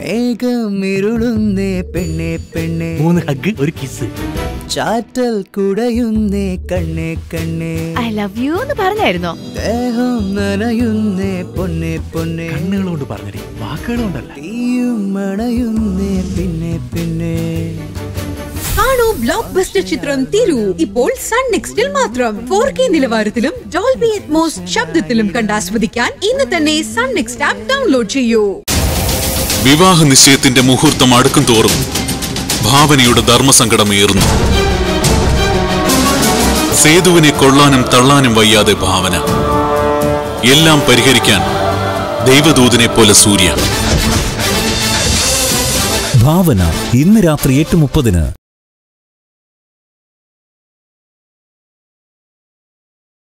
മേഘം ഇരുളുന്നേ പെണ്ണെ പെണ്ണെ മൂന്ന് ഹഗ് ഒരു കിസ് ചാറ്റൽ കുടയുന്നേ കണ്ണെ കണ്ണെ ഐ ലവ് യു എന്ന് പറഞ്ഞായിരുന്നോ ദേഹം നനയുന്നേ പൊന്നെ പൊന്നെ കണ്ണുകൾ കൊണ്ട് പറഞ്ഞടി വാക്കുകൾ കൊണ്ടല്ല തീയും മണയുന്നേ പിന്നെ പിന്നെ കാണൂ ബ്ലോക്ക് ബസ്റ്റർ ചിത്രം തിരു ഇപ്പോൾ സൺ നെക്സ്റ്റിൽ മാത്രം ഫോർ കെ നിലവാരത്തിലും ഡോൾബി അറ്റ്മോസ് ശബ്ദത്തിലും കണ്ടാസ്വദിക്കാൻ ഇന്ന് തന്നെ സൺ നെക്സ്റ്റ് ആപ്പ് ഡൗൺലോഡ് ചെയ്യൂ വിവാഹ നിശ്ചയത്തിന്റെ മുഹൂർത്തം അടുക്കും തോറും ഭാവനയുടെ ധർമ്മസങ്കടമേറുന്നു സേതുവിനെ കൊള്ളാനും തള്ളാനും വയ്യാതെ ഭാവന എല്ലാം പരിഹരിക്കാൻ ദൈവദൂതനെ പോലെ സൂര്യ ഭാവന ഇന്ന് രാത്രി എട്ട് മുപ്പതിന്